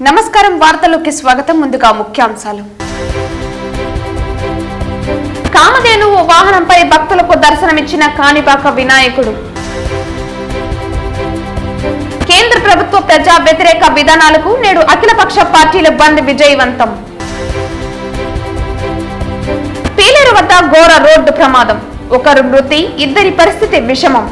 నమస్కారం వార్తలోకి స్వాగతం ముందుగా ముఖ్యాంశాలు కామధేనువు వాహనంపై భక్తులకు దర్శనమిచ్చిన కాణిపాక వినాయకుడు కేంద్ర ప్రభుత్వ ప్రజా వ్యతిరేక విధానాలకు నేడు అఖిలపక్ష పార్టీల బంద్ విజయవంతం పీలేరు వద్ద ఘోర రోడ్డు ప్రమాదం ఒకరు మృతి ఇద్దరి పరిస్థితి విషమం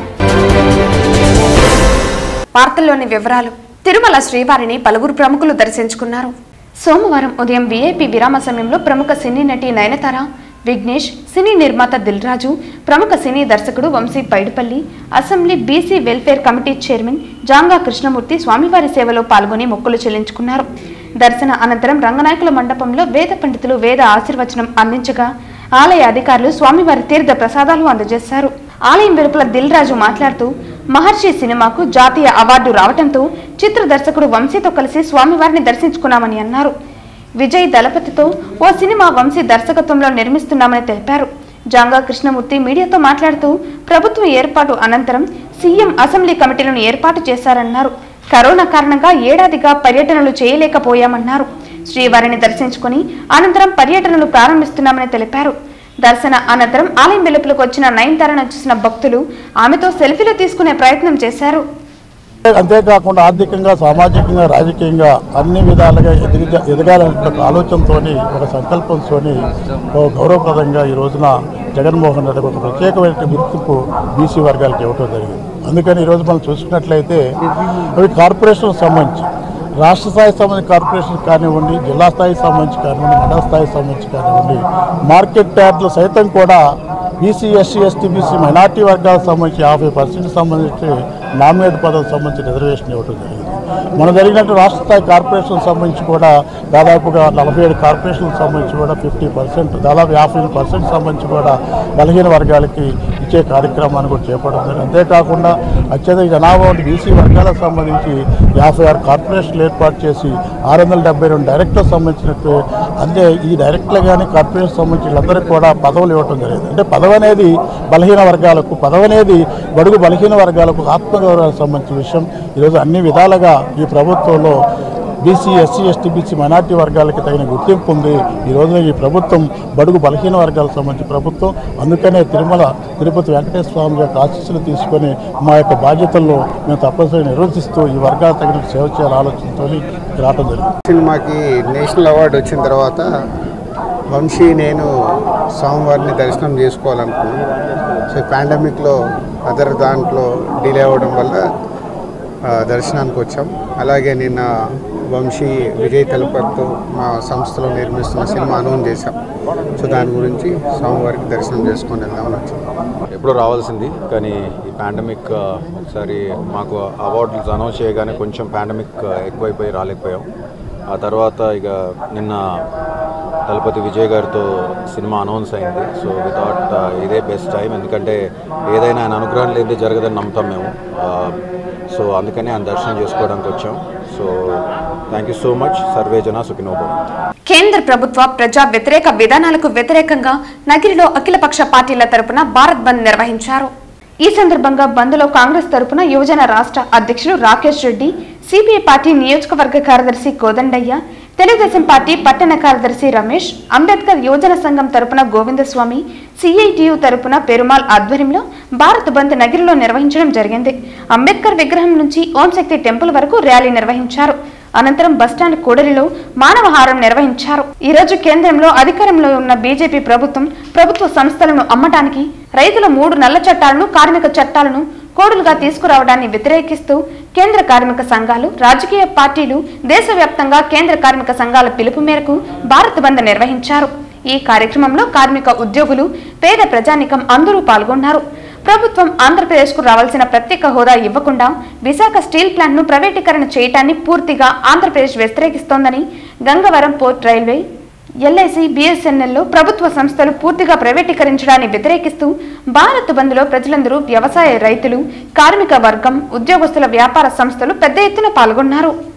వార్తల్లోని వివరాలు తిరుమల శ్రీవారిని పలువురు ప్రముఖులు దర్శించుకున్నారు సోమవారం ఉదయం వీఐపీ విరామ సమయంలో ప్రముఖ సినీ నటి నయనతార విఘ్నేష్ సినీ నిర్మాత దిల్రాజు ప్రముఖ సినీ దర్శకుడు Vamsi Paidipally assembly BC welfare committee chairman జాంగా Krishnamurthy స్వామివారి సేవలో పాల్గొని మొక్కులు చెల్లించుకున్నారు దర్శన అనంతరం రంగనాయకుల మండపంలో వేద పండితులు వేద ఆశీర్వచనం అందించగా ఆలయ అధికారులు స్వామివారి తీర్థ ప్రసాదాలు అందజేశారు ఆలయం వెలుపల దిల్ రాజు మాట్లాడుతూ మహర్షి సినిమాకు జాతీయ అవార్డు రావడంతో చిత్ర దర్శకుడు వంశీతో కలిసి స్వామివారిని దర్శించుకున్నామని అన్నారు విజయ్ దళపతితో ఓ సినిమా వంశీ దర్శకత్వంలో నిర్మిస్తున్నామని తెలిపారు జాంగా కృష్ణమూర్తి మీడియాతో మాట్లాడుతూ ప్రభుత్వం ఏర్పాటు అనంతరం సీఎం అసెంబ్లీ కమిటీలను ఏర్పాటు చేశారన్నారు కరోనా కారణంగా ఏడాదిగా పర్యటనలు చేయలేకపోయామన్నారు శ్రీవారిని దర్శించుకుని అనంతరం పర్యటనలు ప్రారంభిస్తున్నామని తెలిపారు దర్శన అనంతరం ఆలయం వెలుపలకు వచ్చిన నయనతారను చూసిన భక్తులు ఆమెతో సెల్ఫీలు తీసుకునే ప్రయత్నం చేశారు అంతేకాకుండా ఆర్థికంగా సామాజికంగా రాజకీయంగా అన్ని విధాలుగా ఎదిగి ఎదగాలనే ఒక ఆలోచనతో ఒక సంకల్పంతో ఒక గౌరవప్రదంగా ఈ రోజున జగన్మోహన్ రెడ్డి ఒక ప్రత్యేకమైన గుర్తింపు బీసీ వర్గాలకు ఇవ్వడం జరిగింది అందుకని ఈరోజు మనం చూసుకున్నట్లయితే అవి కార్పొరేషన్కి సంబంధించి రాష్ట్ర స్థాయి సంబంధించి కార్పొరేషన్ కానివ్వండి జిల్లా స్థాయికి సంబంధించి కానివ్వండి మండల స్థాయికి సంబంధించి కానివ్వండి మార్కెట్ యార్డ్లు సైతం కూడా BC SC ST BC minority వర్గాలకు సంబంధించి యాభై పర్సెంట్ సంబంధించి నామినేట్ పదవికి సంబంధించి రిజర్వేషన్ ఇవ్వడం జరిగింది మన జరిగినట్టు రాష్ట్ర స్థాయి కార్పొరేషన్ సంబంధించి కూడా దాదాపుగా నలభై ఏడు కార్పొరేషన్లకు సంబంధించి కూడా ఫిఫ్టీ పర్సెంట్ దాదాపు యాభై ఎనిమిది పర్సెంట్ సంబంధించి కూడా బలహీన వర్గాలకి ఇచ్చే కార్యక్రమాన్ని కూడా చేపట్టడం జరిగింది అంతేకాకుండా అత్యధిక జనాభా ఉన్న బీసీ వర్గాలకు సంబంధించి యాభై ఆరు కార్పొరేషన్లు ఏర్పాటు చేసి ఆరు వందల డెబ్బై రెండు డైరెక్టర్ సంబంధించినట్టు అంతే ఈ డైరెక్టర్లు కానీ కార్పొరేషన్ సంబంధించి వీళ్ళందరికీ కూడా పదవులు ఇవ్వడం జరిగింది అంటే పదవి అనేది బలహీన వర్గాలకు పదవి అనేది బడుగు బలహీన వర్గాలకు ఆత్మగౌరవానికి సంబంధించిన విషయం ఈరోజు అన్ని విధాలుగా ఈ ప్రభుత్వంలో BC SC ST BC minority వర్గాలకి తగిన గుర్తింపు ఉంది ఈ రోజున ఈ ప్రభుత్వం బడుగు బలహీన వర్గాలకు సంబంధించిన ప్రభుత్వం అందుకనే తిరుమల తిరుపతి వెంకటేశ్వర స్వామి యొక్క ఆశీస్సులు తీసుకొని మా యొక్క బాధ్యతల్లో మేము తప్పనిసరిగా నిర్వర్తిస్తూ ఈ వర్గాలకు తగిన సేవ చేయాల ఆలోచనతో రావడం జరిగింది సినిమాకి నేషనల్ అవార్డు వచ్చిన తర్వాత వంశీ నేను స్వామివారిని దర్శనం చేసుకోవాలనుకున్నాను సో పాండమిక్లో అదర్ దాంట్లో డిలే అవ్వడం వల్ల ఆ, దర్శనానికి వచ్చాం అలాగే నిన్న వంశీ విజయ్ తలపతితో మా సంస్థలో నిర్మిస్తున్న సినిమా అనౌన్స్ చేశాం సో దాని గురించి స్వామివారికి దర్శనం చేసుకొని వెళ్దామని వచ్చాం ఎప్పుడో రావాల్సింది కానీ ఈ పాండమిక్ ఆ, ఒకసారి మాకు అవార్డులు అనౌన్స్ చేయగానే కొంచెం పాండమిక్ ఎక్కువైపోయి రాలేకపోయాం ఆ తర్వాత ఇక నిన్న దళపతి విజయ్ గారితో సినిమా అనౌన్స్ అయింది సో వితౌట్ ఇదే బెస్ట్ టైం ఎందుకంటే ఏదైనా ఆయన అనుగ్రహం లేనిదే జరగదని నమ్ముతాం మేము ఆ, సో అందుకని ఆయన దర్శనం చేసుకోవడానికి వచ్చాం so thank you so much సర్వే జన సుఖినోభవం కేంద్ర ప్రభుత్వ ప్రజా వ్యతిరేక విధానాలకు వ్యతిరేకంగా నగిరిలో అఖిలపక్ష పార్టీల తరపున భారత్ బంద్ నిర్వహించారు ఈ సందర్భంగా బంద్లో కాంగ్రెస్ తరపున యువజన రాష్ట్ర అధ్యక్షుడు రాకేష్ రెడ్డి సిపిఐ పార్టీ నియోజకవర్గ కార్యదర్శి కోదండయ్య తెలుగుదేశం పార్టీ పట్టణ కార్యదర్శి రమేష్ అంబేద్కర్ యువజన సంఘం తరపున గోవిందస్వామి సిఐటియు తరపున పెరుమాల్ ఆధ్వర్యంలో భారత్ బంద్ నగిరిలో నిర్వహించడం జరిగింది అంబేద్కర్ విగ్రహం నుంచి ఓం శక్తి టెంపుల్ వరకు ర్యాలీ నిర్వహించారు అనంతరం బస్టాండ్ కూడలిలో మానవహారం నిర్వహించారు ఈ రోజు కేంద్రంలో అధికారంలో ఉన్న బీజేపీ ప్రభుత్వం ప్రభుత్వ సంస్థలను అమ్మటానికి రైతుల మూడు నల్ల చట్టాలను కార్మిక చట్టాలను కోడులుగా తీసుకురావడాన్ని వ్యతిరేకిస్తూ కేంద్ర కార్మిక సంఘాలు రాజకీయ పార్టీలు దేశవ్యాప్తంగా కేంద్ర కార్మిక సంఘాల పిలుపు మేరకు భారత్ బంద్ నిర్వహించారు ఈ కార్యక్రమంలో కార్మిక ఉద్యోగులు పేద ప్రజానికం అందరూ పాల్గొన్నారు ప్రభుత్వం ఆంధ్రప్రదేశ్కు రావాల్సిన ప్రత్యేక హోదా ఇవ్వకుండా విశాఖ స్టీల్ ప్లాంట్ను ప్రైవేటీకరణ చేయటాన్ని పూర్తిగా Andhra Pradesh వ్యతిరేకిస్తోందని Gangavaram port railway LIC బిఎస్ఎన్ఎల్లో ప్రభుత్వ సంస్థలు పూర్తిగా ప్రైవేటీకరించడాన్ని వ్యతిరేకిస్తూ భారత్ బంద్లో ప్రజలందరూ వ్యవసాయ రైతులు కార్మిక వర్గం ఉద్యోగస్తుల వ్యాపార సంస్థలు పెద్ద ఎత్తున పాల్గొన్నారు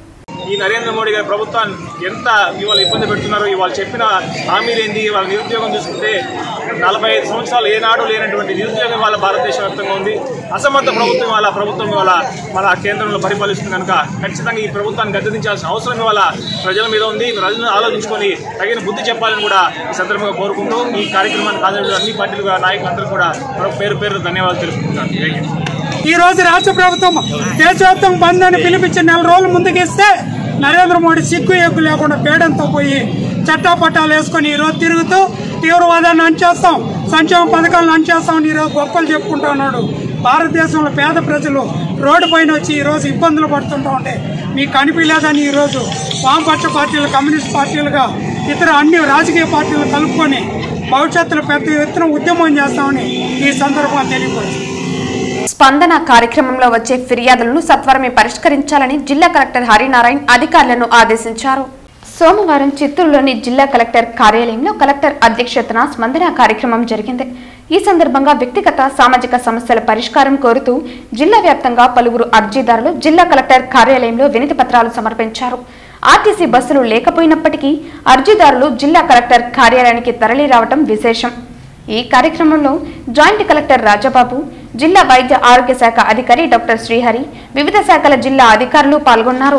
ఈ నరేంద్ర మోడీ గారి ప్రభుత్వాన్ని ఎంత ఇవాళ ఇబ్బంది పెడుతున్నారో ఇవాళ చెప్పిన హామీలు ఏంటి ఇవాళ నిరుద్యోగం చూసుకుంటే నలభై ఐదు సంవత్సరాలు ఏనాడు లేనటువంటి నిరుద్యోగం వాళ్ళ భారతదేశ వ్యాప్తంగా ఉంది అసమర్థ ప్రభుత్వం వాళ్ళ ప్రభుత్వం ఇవాళ మన కేంద్రంలో పరిపాలిస్తుంది కనుక ఖచ్చితంగా ఈ ప్రభుత్వాన్ని గద్దెదించాల్సిన అవసరం ఇవాళ ప్రజల మీద ఉంది ప్రజలను ఆలోచించుకొని తగిన బుద్ధి చెప్పాలని కూడా ఈ సందర్భంగా కోరుకుంటూ ఈ కార్యక్రమాన్ని హాజరు అన్ని పార్టీలు నాయకులందరూ కూడా మరొక పేరు పేరు ధన్యవాదాలు తెలుపుకుంటున్నాను థ్యాంక్ యూ ఈ రోజు రాష్ట్ర ప్రభుత్వం దేశవ్యాప్తం బంద్ అని పిలిపించి నెల రోజులు ముందుకిస్తే నరేంద్ర మోడీ సిగ్గు ఎగ్గు లేకుండా పేడంతో పోయి చట్టాపట్టాలు వేసుకొని ఈ రోజు తిరుగుతూ తీవ్రవాదాన్ని అంచేస్తాం సంక్షేమ పథకాలను అంచేస్తామని ఈరోజు గొప్పలు చెప్పుకుంటూ ఉన్నాడు భారతదేశంలో పేద ప్రజలు రోడ్డు పైన వచ్చి ఈరోజు ఇబ్బందులు పడుతుంటా ఉంటే మీకు కనిపించలేదని ఈరోజు వామపక్ష పార్టీలు కమ్యూనిస్ట్ పార్టీలుగా ఇతర అన్ని రాజకీయ పార్టీలు కలుపుకొని భవిష్యత్తులో పెద్ద ఎత్తున ఉద్యమం చేస్తామని ఈ సందర్భంగా తెలియపరుస్తుంది స్పందన కార్యక్రమంలో వచ్చే ఫిర్యాదులను సత్వరమే పరిష్కరించాలని జిల్లా కలెక్టర్ హరినారాయణ అధికారులను ఆదేశించారు సోమవారం చిత్తూరులోని జిల్లా కలెక్టర్ కార్యాలయంలో కలెక్టర్ అధ్యక్షతన స్పందన కార్యక్రమం జరిగింది ఈ సందర్భంగా వ్యక్తిగత సామాజిక సమస్యల పరిష్కారం కోరుతూ జిల్లా వ్యాప్తంగా పలువురు అర్జీదారులు జిల్లా కలెక్టర్ కార్యాలయంలో వినతి పత్రాలు సమర్పించారు ఆర్టీసీ బస్సులు లేకపోయినప్పటికీ అర్జీదారులు జిల్లా కలెక్టర్ కార్యాలయానికి తరలి రావడం విశేషం ఈ కార్యక్రమంలో జాయింట్ కలెక్టర్ రాజబాబు జిల్లా వైద్య ఆరోగ్య శాఖ అధికారి డాక్టర్ శ్రీహరి వివిధ శాఖల జిల్లా అధికారులు పాల్గొన్నారు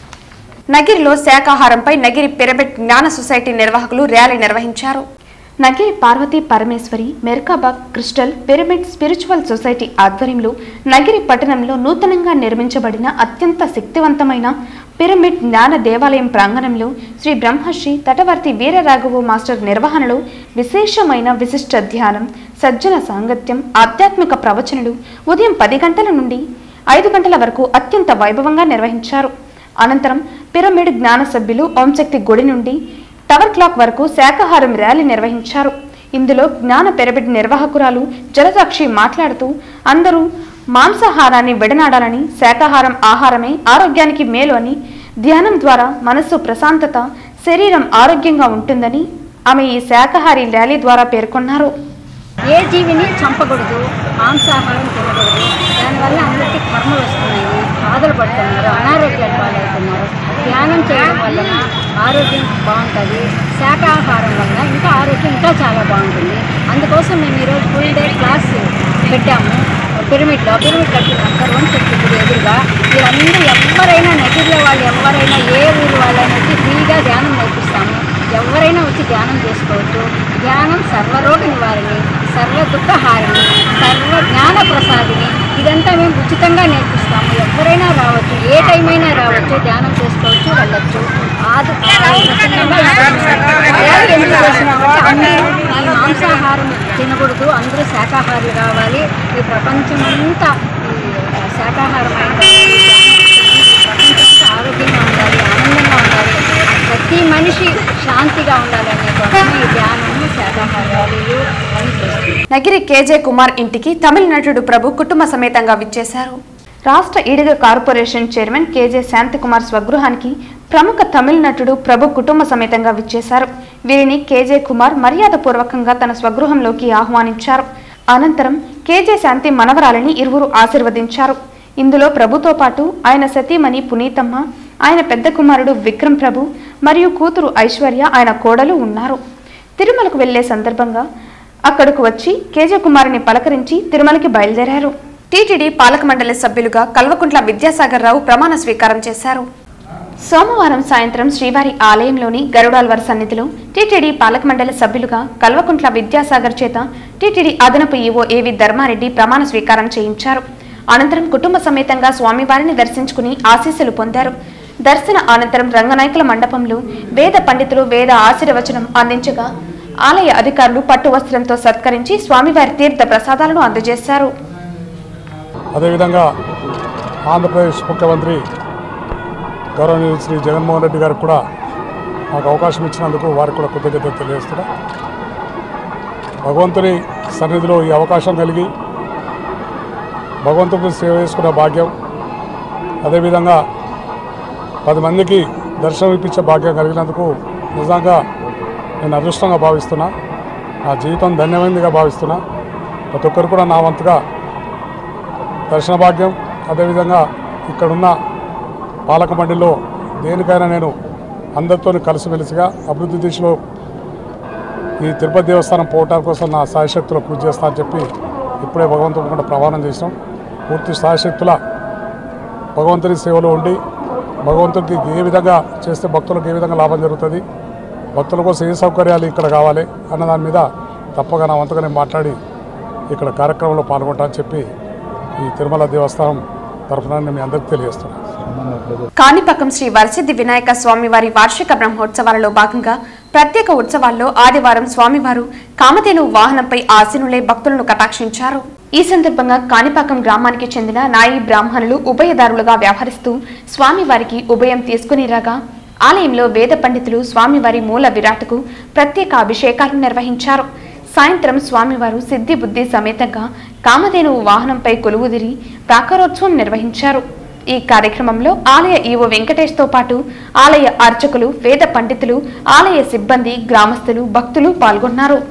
నగిరిలో శాకాహారంపై నగిరి పిరమిడ్ జ్ఞాన సొసైటీ నిర్వాహకులు ర్యాలీ నిర్వహించారు నగిరి పార్వతీ పరమేశ్వరి మెర్కాబాగ్ క్రిస్టల్ పిరమిడ్ స్పిరిచువల్ సొసైటీ ఆధ్వర్యంలో నగిరి పట్టణంలో నూతనంగా నిర్మించబడిన అత్యంత శక్తివంతమైన పిరమిడ్ జ్ఞాన దేవాలయం ప్రాంగణంలో శ్రీ బ్రహ్మశ్రీ తటవర్తి వీరరాఘవ మాస్టర్ నిర్వహణలో విశేషమైన విశిష్ట ధ్యానం సజ్జన సాంగత్యం ఆధ్యాత్మిక ప్రవచనలు ఉదయం పది గంటల నుండి ఐదు గంటల వరకు అత్యంత వైభవంగా నిర్వహించారు అనంతరం పిరమిడ్ జ్ఞాన సభ్యులు ఓంశక్తి గుడి నుండి టవర్ క్లాక్ వరకు శాకాహారం ర్యాలీ నిర్వహించారు ఇందులో జ్ఞాన పిరమిడ్ నిర్వాహకురాలు జలసాక్షి మాట్లాడుతూ అందరూ మాంసాహారాన్ని విడనాడాలని శాకాహారం ఆహారమే ఆరోగ్యానికి మేలు అని ధ్యానం ద్వారా మనస్సు ప్రశాంతత శరీరం ఆరోగ్యంగా ఉంటుందని ఆమె ఈ శాకాహారి ర్యాలీ ద్వారా పేర్కొన్నారు ఏ జీవిని చంపకూడదు మాంసాహారం తినకూడదు దానివల్ల అందరికీ కర్మలు వస్తున్నాయి బాధలు పడుతున్నారు అనారోగ్యాలు పాలవుతున్నారు ధ్యానం చేయడం వలన ఆరోగ్యం బాగుంటుంది శాకాహారం వల్ల ఇంకా ఆరోగ్యం ఇంకా చాలా బాగుంటుంది అందుకోసం మేము ఈరోజు ఫుల్ డే క్లాస్ పెట్టాము పిరమిడ్లో పిరమిడ్ కట్టినాం సర్వం శక్తి గుడి ఎదురుగా వీళ్ళందరూ ఎవరైనా నగిరిలో వాళ్ళు ఎవరైనా ఏ ఊరు వాళ్ళైనా వచ్చి ఫ్రీగా ధ్యానం నేర్పిస్తాము ఎవరైనా వచ్చి ధ్యానం చేసుకోవచ్చు ధ్యానం సర్వరోగ నివారణి సర్వ దుఃఖహారిణి సర్వ జ్ఞాన ప్రసాదిని ఇదంతా మేము ఉచితంగా నేర్పిస్తాము ఎవరైనా రావచ్చు ఏ టైం అయినా రావచ్చు ధ్యానం చేసుకోవచ్చు వెళ్ళొచ్చు ఆది ప్రసన్నంగా ఉంటుంది. అలాగే ఎందుకు చేస్తున్నామంటే అందరూ ఈ మాంసాహారం తినకూడదు అందరూ శాకాహారులు కావాలి ఈ ప్రపంచమంతా ఈ శాకాహారం ప్రపంచమంతా ఆరోగ్యంగా ఉండాలి ఆనందంగా ఉండాలి ప్రతి మనిషి శాంతిగా ఉండాలనే కోసం ఈ ధ్యానము శాకాహారాలు అని చేస్తుంది నగిరి కేజే కుమార్ ఇంటికి తమిళ నటుడు ప్రభు కుటుంబ సమేతంగా విచ్చేశారు రాష్ట్ర Ediga corporation chairman KJ Shanthikumar స్వగృహానికి ప్రముఖ తమిళ నటుడు ప్రభు కుటుంబ సమేతంగా విచ్చేశారు వీరిని కేజే కుమార్ మర్యాదపూర్వకంగా తన స్వగృహంలోకి ఆహ్వానించారు అనంతరం కేజే శాంతి మనవరాలిని ఇరువురు ఆశీర్వదించారు ఇందులో ప్రభుతో పాటు ఆయన సతీమణి పునీతమ్మ ఆయన పెద్ద కుమారుడు విక్రమ్ ప్రభు మరియు కూతురు ఐశ్వర్య ఆయన కోడలు ఉన్నారు తిరుమలకు వెళ్లే సందర్భంగా అక్కడకు వచ్చి కేజే కుమారుని పలకరించి తిరుమలకి బయలుదేరారు టీటీడీ పాలక మండలి సభ్యులుగా కల్వకుంట్ల విద్యాసాగర్ రావు ప్రమాణ స్వీకారం చేశారు సోమవారం సాయంత్రం శ్రీవారి ఆలయంలోని గరుడాల్వార్ సన్నిధిలో టీటీడీ పాలక మండలి సభ్యులుగా కల్వకుంట్ల విద్యాసాగర్ చేత టీటీడీ అదనపు ఈవో ఏవి ధర్మారెడ్డి ప్రమాణ స్వీకారం చేయించారు అనంతరం కుటుంబ సమేతంగా స్వామివారిని దర్శించుకుని ఆశీస్సులు పొందారు దర్శన అనంతరం రంగనాయకుల మండపంలో వేద పండితులు వేద ఆశీర్వచనం అందించగా ఆలయ అధికారులు పట్టు వస్త్రంతో సత్కరించి స్వామివారి తీర్థ ప్రసాదాలను అందజేశారు అదేవిధంగా ఆంధ్రప్రదేశ్ ముఖ్యమంత్రి గౌరవనీయులు శ్రీ జగన్మోహన్ రెడ్డి గారికి కూడా నాకు అవకాశం ఇచ్చినందుకు వారికి కూడా కృతజ్ఞత తెలియజేస్తున్నా భగవంతుని సన్నిధిలో ఈ అవకాశం కలిగి భగవంతుడికి సేవ చేసుకునే భాగ్యం అదేవిధంగా పది మందికి దర్శనం ఇప్పించే భాగ్యం కలిగినందుకు నిజంగా నేను అదృష్టంగా భావిస్తున్నా నా జీవితం ధన్యమైనదిగా భావిస్తున్నా ప్రతి ఒక్కరు కూడా నా వంతుగా దర్శన భాగ్యం అదేవిధంగా ఇక్కడున్న పాలక మండలిలో దేనికైనా నేను అందరితో కలిసిమెలిసిగా అభివృద్ధి దిశలో ఈ తిరుపతి దేవస్థానం పోవటాల కోసం నా సాయశక్తులు కృషి చేస్తా అని చెప్పి ఇప్పుడే భగవంతుడు కూడా ప్రమాణం చేసినాం పూర్తి సాయశక్తుల భగవంతుని సేవలో ఉండి భగవంతుడికి ఏ విధంగా చేస్తే భక్తులకు ఏ విధంగా లాభం జరుగుతుంది భక్తుల కోసం ఏ సౌకర్యాలు ఇక్కడ కావాలి అన్న దాని మీద తప్పగా నా వంతుగా నేను మాట్లాడి ఇక్కడ కార్యక్రమంలో పాల్గొంటా అని చెప్పి ఈ తిరుమల దేవస్థానం తరఫున నేను మీ అందరికీ తెలియజేస్తున్నాను కాణిపాకం శ్రీ వరసిద్ధి వినాయక స్వామివారి వార్షిక బ్రహ్మోత్సవాలలో భాగంగా ప్రత్యేక ఉత్సవాల్లో ఆదివారం స్వామివారు కామధేను వాహనంపై ఆసీనులై భక్తులను కటాక్షించారు ఈ సందర్భంగా కాణిపాకం గ్రామానికి చెందిన నాయి బ్రాహ్మణులు ఉభయదారులుగా వ్యవహరిస్తూ స్వామివారికి ఉభయం తీసుకుని రాగా ఆలయంలో వేద పండితులు స్వామివారి మూల విరాట్కు ప్రత్యేక అభిషేకాలు నిర్వహించారు సాయంత్రం స్వామివారు సిద్ధి బుద్ధి సమేతంగా కామధేనువు వాహనంపై కొలువుదిరి ప్రాకారోత్సవం నిర్వహించారు ఈ కార్యక్రమంలో ఆలయ ఈవో వెంకటేష్తో పాటు ఆలయ అర్చకులు వేద పండితులు ఆలయ సిబ్బంది గ్రామస్తులు భక్తులు పాల్గొన్నారు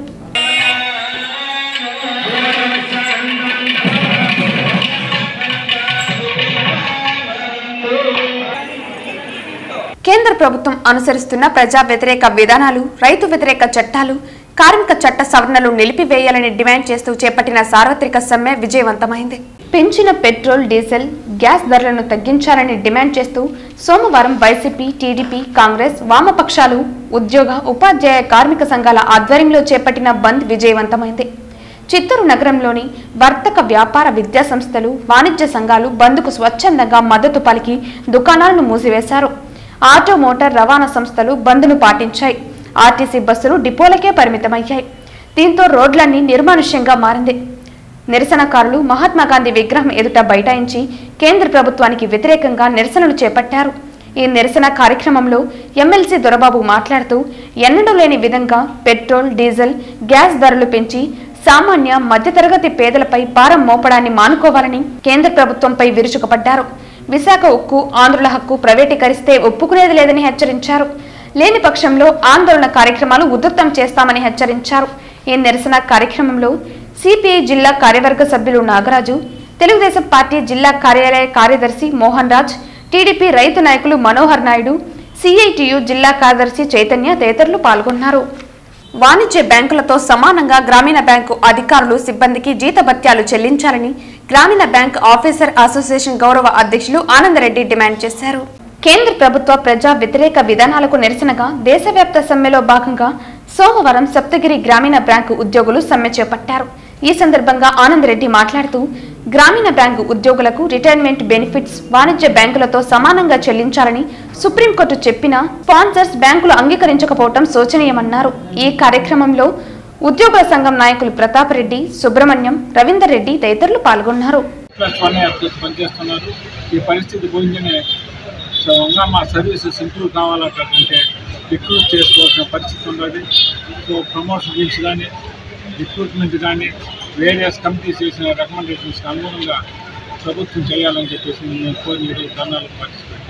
కేంద్ర ప్రభుత్వం అనుసరిస్తున్న ప్రజా వ్యతిరేక విధానాలు రైతు వ్యతిరేక చట్టాలు కార్మిక చట్ట సవరణలు నిలిపివేయాలని డిమాండ్ చేస్తూ చేపట్టిన సార్వత్రిక సమ్మె విజయవంతమైంది పెంచిన పెట్రోల్ డీజిల్ గ్యాస్ ధరలను తగ్గించాలని డిమాండ్ చేస్తూ సోమవారం వైసీపీ టీడీపీ కాంగ్రెస్ వామపక్షాలు ఉద్యోగ ఉపాధ్యాయ కార్మిక సంఘాల ఆధ్వర్యంలో చేపట్టిన బంద్ విజయవంతమైంది చిత్తూరు నగరంలోని వర్తక వ్యాపార విద్యా సంస్థలు వాణిజ్య సంఘాలు బంద్కు స్వచ్ఛందంగా మద్దతు పలికి దుకాణాలను మూసివేశారు ఆటో మోటార్ రవాణా సంస్థలు బంద్ను పాటించాయి ఆర్టీసీ బస్సులు డిపోలకే పరిమితమయ్యాయి దీంతో రోడ్లన్నీ నిర్మానుష్యంగా మారింది నిరసనకారులు మహాత్మాగాంధీ విగ్రహం ఎదుట బైఠాయించి కేంద్ర ప్రభుత్వానికి వ్యతిరేకంగా నిరసనలు చేపట్టారు ఈ నిరసన కార్యక్రమంలో ఎమ్మెల్సీ దొరబాబు మాట్లాడుతూ ఎన్నడూ లేని విధంగా పెట్రోల్ డీజిల్ గ్యాస్ ధరలు పెంచి సామాన్య మధ్యతరగతి పేదలపై భారం మోపడాన్ని మానుకోవాలని కేంద్ర ప్రభుత్వంపై విరుచుకుపడ్డారు విశాఖ ఉక్కు ఆంధ్రుల హక్కు ప్రైవేటీకరిస్తే ఒప్పుకునేది లేదని హెచ్చరించారు లేని పక్షంలో ఆందోళన కార్యక్రమాలు ఉధృతం చేస్తామని హెచ్చరించారు ఈ నిరసన కార్యక్రమంలో సిపిఐ జిల్లా కార్యవర్గ సభ్యులు నాగరాజు తెలుగుదేశం పార్టీ జిల్లా కార్యాలయ కార్యదర్శి మోహన్ రాజ్ టీడీపీ రైతు నాయకులు మనోహర్ నాయుడు సిఐటియు జిల్లా కార్యదర్శి చైతన్య తదితరులు పాల్గొన్నారు వాణిజ్య బ్యాంకులతో సమానంగా గ్రామీణ బ్యాంకు అధికారులు సిబ్బందికి జీతభత్యాలు చెల్లించాలని గ్రామీణ బ్యాంక్ ఆఫీసర్ అసోసియేషన్ గౌరవ అధ్యక్షులు ఆనందరెడ్డి డిమాండ్ చేశారు కేంద్ర ప్రభుత్వ ప్రజా వ్యతిరేక విధానాలకు నిరసనగా దేశవ్యాప్త సమ్మెలో భాగంగా సోమవారం సప్తగిరి గ్రామీణ బ్యాంకు ఉద్యోగులు సమ్మె చేపట్టారు ఈ సందర్భంగా ఆనందరెడ్డి మాట్లాడుతూ గ్రామీణ బ్యాంకు ఉద్యోగులకు రిటైర్మెంట్ బెనిఫిట్స్ వాణిజ్య బ్యాంకులతో సమానంగా చెల్లించాలని సుప్రీంకోర్టు చెప్పినా స్పాన్సర్స్ బ్యాంకులు అంగీకరించకపోవడం శోచనీయమన్నారు ఈ కార్యక్రమంలో ఉద్యోగుల సంఘం నాయకులు ప్రతాప్ రెడ్డి సుబ్రహ్మణ్యం రవీందర్ రెడ్డి తదితరులు పాల్గొన్నారు ప్లస్ వన్ యాప్తో పనిచేస్తున్నారు ఈ పరిస్థితి గురించనే సో ఇంకా మా సర్వీసెస్ ఇంప్రూవ్ కావాలంటే రిక్రూట్ చేసుకోవాల్సిన పరిస్థితి ఉన్నది సో ప్రమోషన్ గురించి కానీ రిక్రూట్మెంట్ కానీ వేరియస్ కమిటీస్ చేసిన రికమెండేషన్స్కి అనుగుణంగా ప్రభుత్వం చేయాలని చెప్పేసి మేము కోరి ఈరోజు ధర్నాలు పార్టిసిపేట్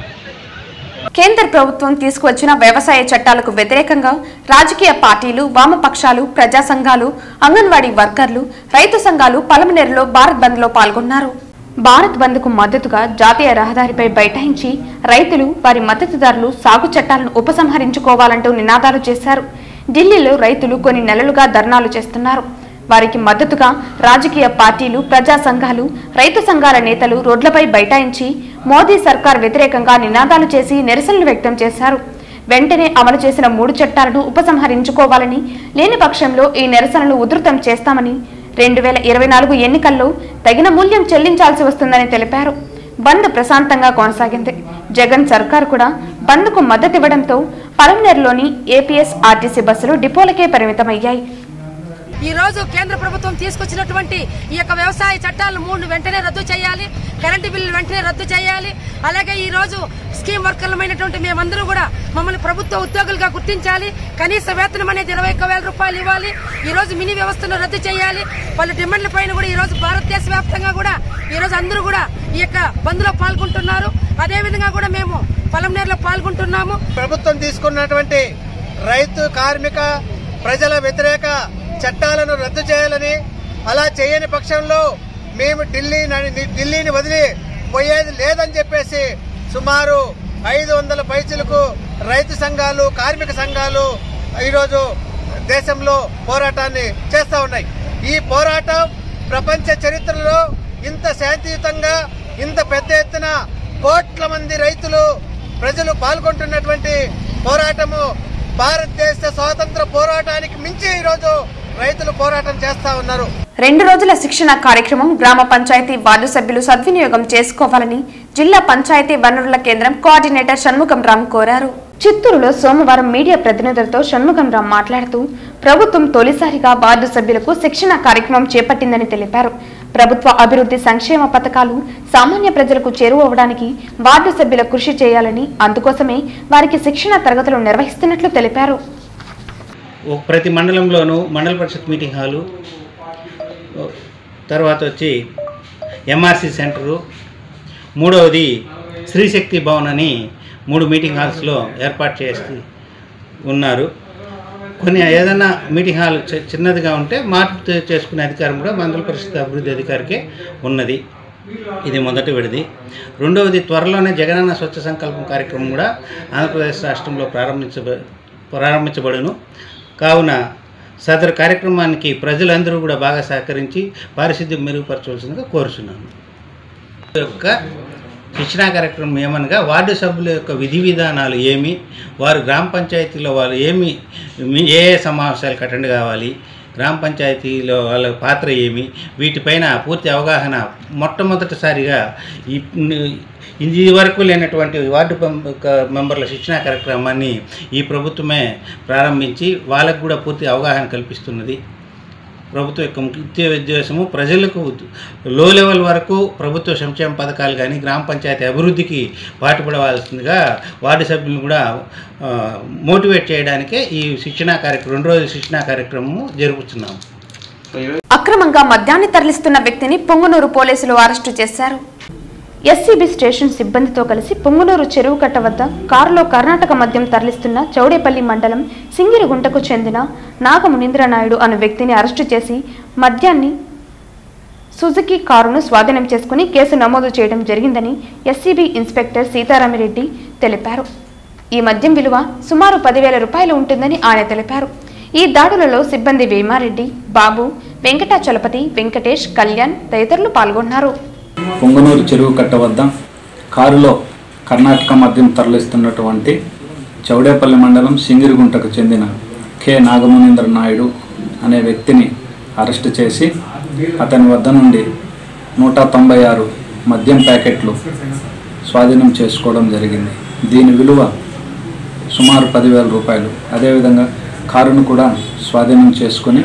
కేంద్ర ప్రభుత్వం తీసుకువచ్చిన వ్యవసాయ చట్టాలకు వ్యతిరేకంగా రాజకీయ పార్టీలు వామపక్షాలు ప్రజా సంఘాలు అంగన్వాడీ వర్కర్లు రైతు సంఘాలు పలమనేరులో భారత్ బంద్ లో పాల్గొన్నారు భారత్ బంద్ కు మద్దతుగా జాతీయ రహదారిపై బైఠాయించి రైతులు వారి మద్దతుదారులు సాగు చట్టాలను ఉపసంహరించుకోవాలంటూ నినాదాలు చేశారు ఢిల్లీలో రైతులు కొన్ని నెలలుగా ధర్నాలు చేస్తున్నారు వారికి మద్దతుగా రాజకీయ పార్టీలు ప్రజా సంఘాలు రైతు సంఘాల నేతలు రోడ్లపై బైఠాయించి మోదీ సర్కార్ వ్యతిరేకంగా నినాదాలు చేసి నిరసనలు వ్యక్తం చేశారు వెంటనే అమలు చేసిన మూడు చట్టాలను ఉపసంహరించుకోవాలని లేని పక్షంలో ఈ నిరసనలు ఉధృతం చేస్తామని రెండు వేల ఇరవై నాలుగు ఎన్నికల్లో తగిన మూల్యం చెల్లించాల్సి వస్తుందని తెలిపారు బంద్ ప్రశాంతంగా కొనసాగింది జగన్ సర్కార్ కూడా బంద్కు మద్దతివ్వడంతో పలమనేరులోని ఏపీఎస్ ఆర్టీసీ బస్సులు డిపోలకే పరిమితమయ్యాయి ఈ రోజు కేంద్ర ప్రభుత్వం తీసుకొచ్చినటువంటి ఈ యొక్క వ్యవసాయ చట్టాలను మూడు వెంటనే రద్దు చేయాలి కరెంటు బిల్లు వెంటనే రద్దు చేయాలి అలాగే ఈ రోజు స్కీమ్ వర్కర్లమైనటువంటి మేమందరూ కూడా మమ్మల్ని ప్రభుత్వ ఉద్యోగులుగా గుర్తించాలి కనీస వేతనం అనేది ఇరవై ఒక్క వేల రూపాయలు ఇవ్వాలి ఈ రోజు మినీ వ్యవస్థను రద్దు చేయాలి వాళ్ళ డిమాండ్ల పైన కూడా ఈ రోజు భారతదేశ వ్యాప్తంగా కూడా ఈ రోజు అందరూ కూడా ఈ యొక్క బంద్లో పాల్గొంటున్నారు అదే విధంగా కూడా మేము పొలంనేరులో పాల్గొంటున్నాము ప్రభుత్వం తీసుకున్నటువంటి రైతు కార్మిక ప్రజల వ్యతిరేక చట్టాలను రద్దు చేయాలని అలా చేయని పక్షంలో మేము ఢిల్లీ ఢిల్లీని వదిలి పోయేది లేదని చెప్పేసి సుమారు ఐదు వందల పైసలకు రైతు సంఘాలు కార్మిక సంఘాలు ఈరోజు దేశంలో పోరాటాన్ని చేస్తా ఉన్నాయి ఈ పోరాటం ప్రపంచ చరిత్రలో ఇంత శాంతియుతంగా ఇంత పెద్ద ఎత్తున కోట్ల మంది రైతులు ప్రజలు పాల్గొంటున్నటువంటి పోరాటము భారతదేశ స్వాతంత్ర పోరాటానికి మించి ఈరోజు రైతులు పోరాటం చేస్తా ఉన్నారు రెండు రోజుల శిక్షణ కార్యక్రమం గ్రామ పంచాయతీ వార్డు సభ్యులు సద్వినియోగం చేసుకోవాలని జిల్లా పంచాయతీ వనరుల కేంద్రం కోఆర్డినేటర్ షణ్ముఖం రామ్ కోరారు చిత్తూరులో సోమవారం మీడియా ప్రతినిధులతో షణ్ముఖం రామ్ మాట్లాడుతూ ప్రభుత్వం తొలిసారిగా వార్డు సభ్యులకు శిక్షణ కార్యక్రమం చేపట్టిందని తెలిపారు ప్రభుత్వ అభివృద్ధి సంక్షేమ పథకాలు సామాన్య ప్రజలకు చేరువవడానికి వార్డు సభ్యుల కృషి చేయాలని అందుకోసమే వారికి శిక్షణ తరగతులు నిర్వహిస్తున్నట్లు తెలిపారు ఒక ప్రతి మండలంలోనూ మండల పరిషత్ మీటింగ్ హాలు ఓ, తర్వాత వచ్చి ఎంఆర్సి సెంటరు మూడవది శ్రీశక్తి భవన్ అని మూడు మీటింగ్ హాల్స్లో ఏర్పాటు చేసి ఉన్నారు కొన్ని ఏదైనా మీటింగ్ హాల్ చి- చిన్నదిగా ఉంటే మార్పు చే- చేసుకునే అధికారం కూడా మండల పరిషత్ అభివృద్ధి అధికారికే ఉన్నది ఇది మొదటి విడిది రెండవది త్వరలోనే జగనన్న స్వచ్ఛ సంకల్పం కార్యక్రమం కూడా ఆంధ్రప్రదేశ్ రాష్ట్రంలో ప్రారంభించబ ప్రారంభించబడును కావున సదరు కార్యక్రమానికి ప్రజలందరూ కూడా బాగా సహకరించి పారిశుద్ధ్యం మెరుగుపరచవలసిందిగా కోరుచున్నాను ఈ యొక్క శిక్షణా కార్యక్రమం ఏమనగా వార్డు సభ్యుల యొక్క విధి విధానాలు ఏమి వారు గ్రామ పంచాయతీలో వాళ్ళు ఏమి మీ- ఏ ఏ సమావేశాలకు అటెండ్ కావాలి గ్రామ పంచాయతీలో వాళ్ళ పాత్ర ఏమి వీటిపైన పూర్తి అవగాహన మొట్టమొదటిసారిగా ఈ ఇది వరకు లేనటువంటి వార్డు పం- క- మెంబర్ల శిక్షణా కార్యక్రమాన్ని ఈ ప్రభుత్వమే ప్రారంభించి వాళ్ళకు కూడా పూర్తి అవగాహన కల్పిస్తున్నది ప్రభుత్వం యొక్క ముఖ్య ఉద్దేశము ప్రజలకు లో లెవెల్ వరకు ప్రభుత్వ సంక్షేమ పథకాలు కానీ గ్రామ పంచాయతీ అభివృద్ధికి పాటుపడవలసిందిగా వార్డు సభ్యులను కూడా ఆ, మోటివేట్ చేయడానికే ఈ శిక్షణా కార్యక్రమం రెండు రోజుల శిక్షణా కార్యక్రమము జరుపుతున్నాము అక్రమంగా మద్యాన్ని తరలిస్తున్న వ్యక్తిని పొంగునూరు పోలీసులు అరెస్టు చేశారు ఎస్సీబీ స్టేషన్ సిబ్బందితో కలిసి పొంగునూరు చెరువు కట్ట వద్ద కారులో కర్ణాటక మద్యం తరలిస్తున్న చౌడేపల్లి మండలం సింగిరిగుంటకు చెందిన నాగమునీంద్ర నాయుడు అనే వ్యక్తిని అరెస్టు చేసి మద్యాన్ని సుజుకి కారును స్వాధీనం చేసుకుని కేసు నమోదు చేయడం జరిగిందని ఎస్సీబీ ఇన్స్పెక్టర్ సీతారామిరెడ్డి తెలిపారు ఈ మద్యం విలువ సుమారు పదివేల రూపాయలు ఉంటుందని ఆయన తెలిపారు ఈ దాడులలో సిబ్బంది వేమారెడ్డి బాబు వెంకటాచలపతి వెంకటేష్ కళ్యాణ్ తదితరులు పాల్గొన్నారు పొంగనూరు చెరువు కట్ట వద్ద కారులో కర్ణాటక మద్యం తరలిస్తున్నటువంటి చౌడేపల్లి మండలం సింగిరిగుంటకు చెందిన కె నాగమునీంద్ర నాయుడు అనే వ్యక్తిని అరెస్టు చేసి అతని వద్ద నుండి నూట తొంభై ఆరు మద్యం ప్యాకెట్లు స్వాధీనం చేసుకోవడం జరిగింది దీని విలువ సుమారు పదివేల రూపాయలు అదేవిధంగా కారును కూడా స్వాధీనం చేసుకొని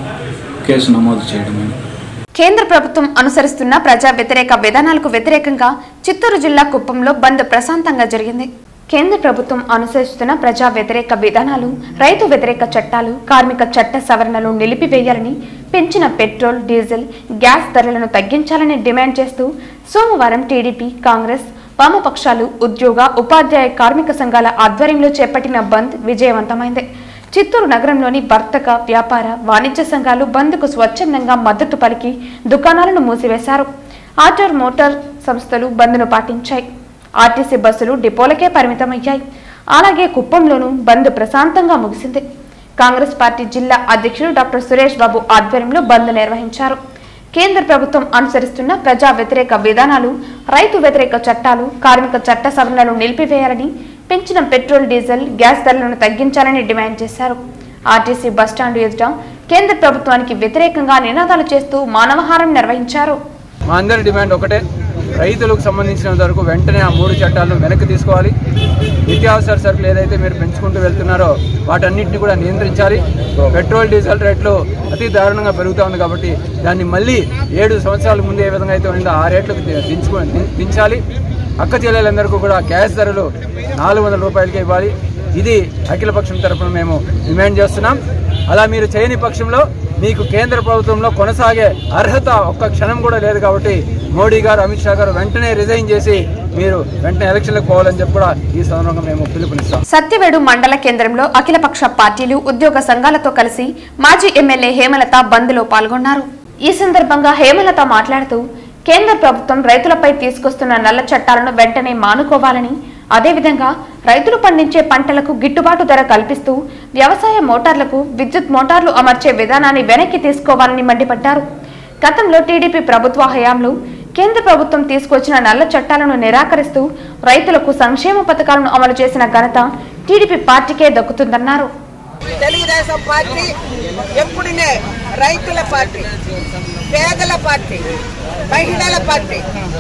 కేసు నమోదు చేయడమైంది కేంద్ర ప్రభుత్వం అనుసరిస్తున్న ప్రజా వ్యతిరేక విధానాలకు వ్యతిరేకంగా చిత్తూరు జిల్లా కుప్పంలో బంద్ ప్రశాంతంగా జరిగింది కేంద్ర ప్రభుత్వం అనుసరిస్తున్న ప్రజా వ్యతిరేక విధానాలు రైతు వ్యతిరేక చట్టాలు కార్మిక చట్ట సవరణలు నిలిపివేయాలని పెంచిన పెట్రోల్ డీజిల్ గ్యాస్ ధరలను తగ్గించాలని డిమాండ్ చేస్తూ సోమవారం టీడీపీ కాంగ్రెస్ వామపక్షాలు ఉద్యోగ ఉపాధ్యాయ కార్మిక సంఘాల ఆధ్వర్యంలో చేపట్టిన బంద్ విజయవంతమైంది చిత్తూరు నగరంలోని వర్తక వ్యాపార వాణిజ్య సంఘాలు బంద్కు స్వచ్ఛందంగా మద్దతు పలికి దుకాణాలను మూసివేశారు ఆటోర్ మోటార్ సంస్థలు బంద్ను పాటించాయి ఆర్టీసీ బస్సులు డిపోలకే పరిమితమయ్యాయి అలాగే కుప్పంలోనూ బంద్ ప్రశాంతంగా ముగిసింది కాంగ్రెస్ పార్టీ జిల్లా అధ్యక్షుడు డాక్టర్ సురేష్ బాబు ఆధ్వర్యంలో బంద్ నిర్వహించారు కేంద్ర ప్రభుత్వం అనుసరిస్తున్న ప్రజా వ్యతిరేక విధానాలు రైతు వ్యతిరేక చట్టాలు కార్మిక చట్ట సవరణలు నిలిపివేయాలని పెంచిన పెట్రోల్ డీజిల్ గ్యాస్ ధరలను తగ్గించాలని డిమాండ్ చేశారు ఆర్టీసీ బస్టాండ్ ఎదుట కేంద్ర ప్రభుత్వానికి వ్యతిరేకంగా నినాదాలు చేస్తూ మానవహారం నిర్వహించారు మా అందరి డిమాండ్ ఒకటే రైతులకు సంబంధించినంత వరకు వెంటనే ఆ మూడు చట్టాలను వెనక్కి తీసుకోవాలి నిత్యావసర సరుకులు ఏదైతే మీరు పెంచుకుంటూ వెళ్తున్నారో వాటన్నిటిని కూడా నియంత్రించాలి పెట్రోల్ డీజిల్ రేట్లు అతి దారుణంగా పెరుగుతూ ఉంది కాబట్టి దాన్ని మళ్ళీ ఏడు సంవత్సరాల ముందు ఏ విధంగా అయితే ఉండిందో ఆ రేట్లకు ది- దించుకో దిం- దించాలి అక్క చెల్లెలందరికీ కూడా గ్యాస్ ధరలు నాలుగు వందల రూపాయలకే ఇవ్వాలి ఇది అఖిలపక్షం తరపున మేము డిమాండ్ చేస్తున్నాం అలా మీరు చేయని పక్షంలో మీకు కేంద్ర ప్రభుత్వంలో కొనసాగే అర్హత ఒక్క క్షణం కూడా లేదు కాబట్టి మోడీ గారు అమిత్ షా గారు వెంటనే రిజైన్ చేసి మీరు వెంటనే ఎలక్షన్లకు పోవాలని చెప్పి కూడా ఈ సందర్భంగా మేము పిలుపునిస్తాం సత్యవేడు మండల కేంద్రంలో అఖిలపక్ష పార్టీలు ఉద్యోగ సంఘాలతో కలిసి మాజీ ఎమ్మెల్యే హేమలత బంద్లో పాల్గొన్నారు ఈ సందర్భంగా హేమలత మాట్లాడుతూ కేంద్ర ప్రభుత్వం రైతులపై తీసుకొస్తున్న నల్ల చట్టాలను వెంటనే మానుకోవాలని అదేవిధంగా రైతులు పండించే పంటలకు గిట్టుబాటు ధర కల్పిస్తూ వ్యవసాయ మోటార్లకు విద్యుత్ మోటార్లు అమర్చే విధానాన్ని వెనక్కి తీసుకోవాలని మండిపడ్డారు గతంలో టీడీపీ ప్రభుత్వ హయాంలో కేంద్ర ప్రభుత్వం తీసుకొచ్చిన నల్ల చట్టాలను నిరాకరిస్తూ రైతులకు సంక్షేమ పథకాలను అమలు చేసిన ఘనత టీడీపీ పార్టీకే దక్కుతుందన్నారు తెలుగుదేశం పార్టీ ఎప్పుడునే రైతుల పార్టీ పేదల పార్టీ మహిళల పార్టీ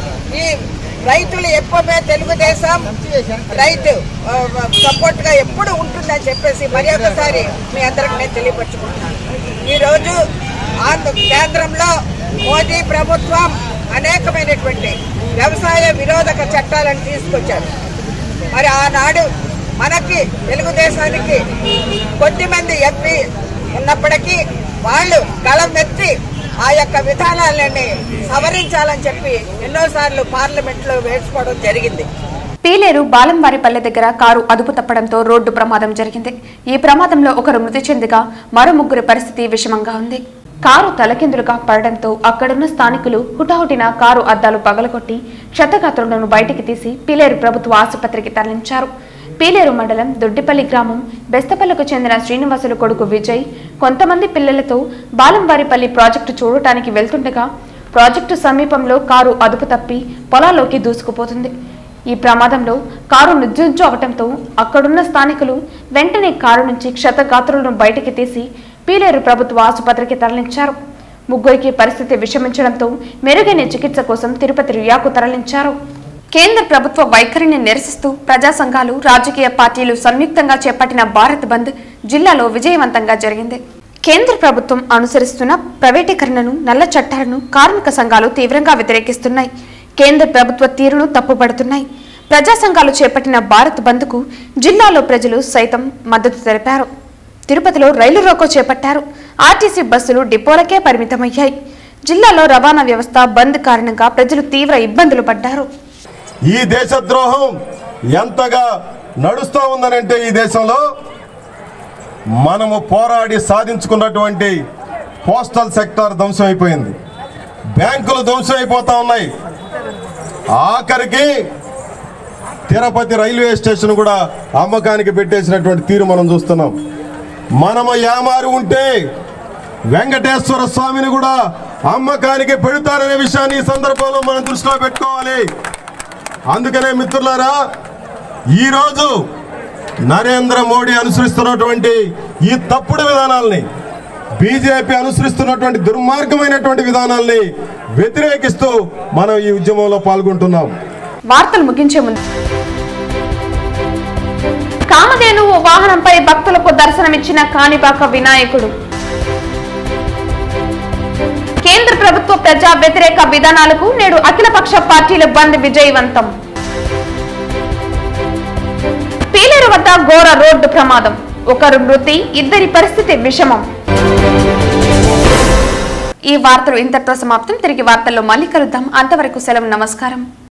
ఈ రైతులు ఎప్పుడే తెలుగుదేశం రైతు సపోర్ట్ గా ఎప్పుడు ఉంటుందని చెప్పేసి మరి ఒకసారి మీ అందరికి నేను తెలియపరచుకుంటున్నాను ఈరోజు ఆంధ్ర కేంద్రంలో మోదీ ప్రభుత్వం అనేకమైనటువంటి వ్యవసాయ విరోధక చట్టాలను తీసుకొచ్చారు మరి ఆనాడు మనకి తెలుగుదేశానికి కొద్దిమంది ఎంపీ ఉన్నప్పటికీ వాళ్ళు గళమెత్తి ఆ యొక్క విధానాలని సవరించాలని చెప్పి ఎన్నోసార్లు పార్లమెంట్ లో వేసుకోవడం జరిగింది పీలేరు బాలంవారిపల్లె దగ్గర కారు అదుపు తప్పడంతో రోడ్డు ప్రమాదం జరిగింది ఈ ప్రమాదంలో ఒకరు మృతి చెందగా మరో ముగ్గురి పరిస్థితి విషమంగా ఉంది కారు తలకిందులుగా పడడంతో అక్కడున్న స్థానికులు హుటాహుటిన కారు అద్దాలు పగలగొట్టి క్షతగాత్రులను బయటికి తీసి పీలేరు ప్రభుత్వ ఆసుపత్రికి తరలించారు పీలేరు మండలం దొడ్డిపల్లి గ్రామం బెస్తపల్లికు చెందిన శ్రీనివాసులు కొడుకు విజయ్ కొంతమంది పిల్లలతో బాలంవారిపల్లి ప్రాజెక్టు చూడటానికి వెళ్తుండగా ప్రాజెక్టు సమీపంలో కారు అదుపు తప్పి పొలాల్లోకి దూసుకుపోతుంది ఈ ప్రమాదంలో కారు నుజ్జుజ్జు అవటంతో అక్కడున్న స్థానికులు వెంటనే కారు నుంచి క్షతగాత్రులను బయటికి తీసి పీలేరు ప్రభుత్వ ఆసుపత్రికి తరలించారు ముగ్గురికి పరిస్థితి విషమించడంతో మెరుగైన చికిత్స కోసం తిరుపతి రియాకు తరలించారు కేంద్ర ప్రభుత్వ వైఖరిని నిరసిస్తూ ప్రజా సంఘాలు రాజకీయ పార్టీలు సంయుక్తంగా చేపట్టిన భారత్ బంద్ జిల్లాలో విజయవంతంగా జరిగింది కేంద్ర ప్రభుత్వం అనుసరిస్తున్న ప్రైవేటీకరణను నల్ల చట్టాలను కార్మిక సంఘాలు తీవ్రంగా వ్యతిరేకిస్తున్నాయి కేంద్ర ప్రభుత్వ తీరును తప్పుపడుతున్నాయి ప్రజా సంఘాలు చేపట్టిన భారత్ బంద్కు జిల్లాలో ప్రజలు సైతం మద్దతు తెలిపారు తిరుపతిలో రైలు రోకో చేపట్టారు ఆర్టీసీ బస్సులు డిపోలకే పరిమితమయ్యాయి జిల్లాలో రవాణా వ్యవస్థ బంద్ కారణంగా ప్రజలు తీవ్ర ఇబ్బందులు పడ్డారు ఈ దేశద్రోహం ఎంతగా నడుస్తూ ఉందనంటే ఈ దేశంలో మనము పోరాడి సాధించుకున్నటువంటి పోస్టల్ సెక్టార్ ధ్వంసం అయిపోయింది బ్యాంకులు ధ్వంసం అయిపోతా ఉన్నాయి ఆఖరికి తిరుపతి రైల్వే స్టేషన్ కూడా అమ్మకానికి పెట్టేసినటువంటి తీరు మనం చూస్తున్నాం మనము యామారు ఉంటే వెంకటేశ్వర స్వామిని కూడా అమ్మకానికి పెడతారనే విషయాన్ని ఈ సందర్భంలో మనం దృష్టిలో పెట్టుకోవాలి అందుకనే మిత్రులారా ఈరోజు నరేంద్ర మోడీ అనుసరిస్తున్నటువంటి ఈ తప్పుడు విధానాల్ని బీజేపీ అనుసరిస్తున్నటువంటి దుర్మార్గమైనటువంటి విధానాల్ని వ్యతిరేకిస్తూ మనం ఈ ఉద్యమంలో పాల్గొంటున్నాం వార్తలు ముగించే ముందు కామధేనువు వాహనంపై భక్తులకు దర్శనమిచ్చిన కాణిపాక వినాయకుడు కేంద్ర ప్రభుత్వ ప్రజా వ్యతిరేక విధానాలకు నేడు అఖిలపక్ష పార్టీల బంద్ విజయవంతం పీలేరు వద్ద ఘోర రోడ్డు ప్రమాదం ఒకరు మృతి ఇద్దరి పరిస్థితి విషమం ఈ వార్తలు ఇంతటితో సమాప్తం తిరిగి వార్తల్లో మళ్ళీ కలుద్దాం అంతవరకు సెలవు నమస్కారం